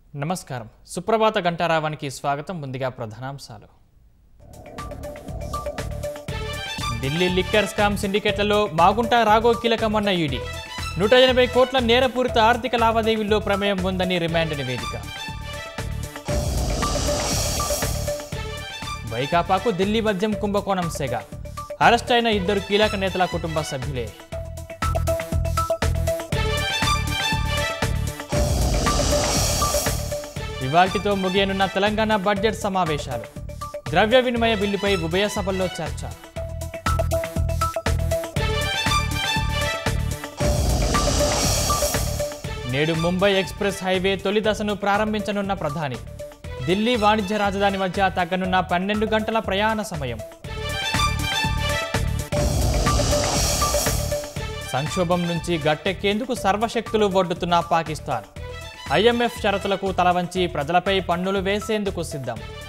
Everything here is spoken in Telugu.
నమస్కారం సుప్రభాత గంటారావానికి స్వాగతం ముందుగా ప్రధానాంశాలు ఢిల్లీ లిక్కర్ స్కామ్ సిండికేట్లలో మాగుంట రాఘో కీలకమన్న ఈడీ నూట ఎనభై కోట్ల నేరపూరిత ఆర్థిక లావాదేవీల్లో ప్రమేయం ఉందని రిమాండ్ నివేదిక వైకాపాకు ఢిల్లీ మద్యం కుంభకోణం సెగ అరెస్ట్ అయిన ఇద్దరు కీలక నేతల కుటుంబ సభ్యులే ఇవాల్టితో ముగియనున్న తెలంగాణ బడ్జెట్ సమావేశాలు ద్రవ్య వినిమయ బిల్లుపై ఉభయ సభల్లో చర్చ నేడు ముంబై ఎక్స్ప్రెస్ హైవే తొలి దశను ప్రారంభించనున్న ప్రధాని ఢిల్లీ వాణిజ్య రాజధాని మధ్య తగ్గనున్న పన్నెండు గంటల ప్రయాణ సమయం సంక్షోభం నుంచి గట్టెక్కేందుకు సర్వశక్తులు ఒడ్డుతున్న పాకిస్తాన్ ఐఎంఎఫ్ షరతులకు తలవంచి ప్రజలపై పన్నులు వేసేందుకు సిద్ధం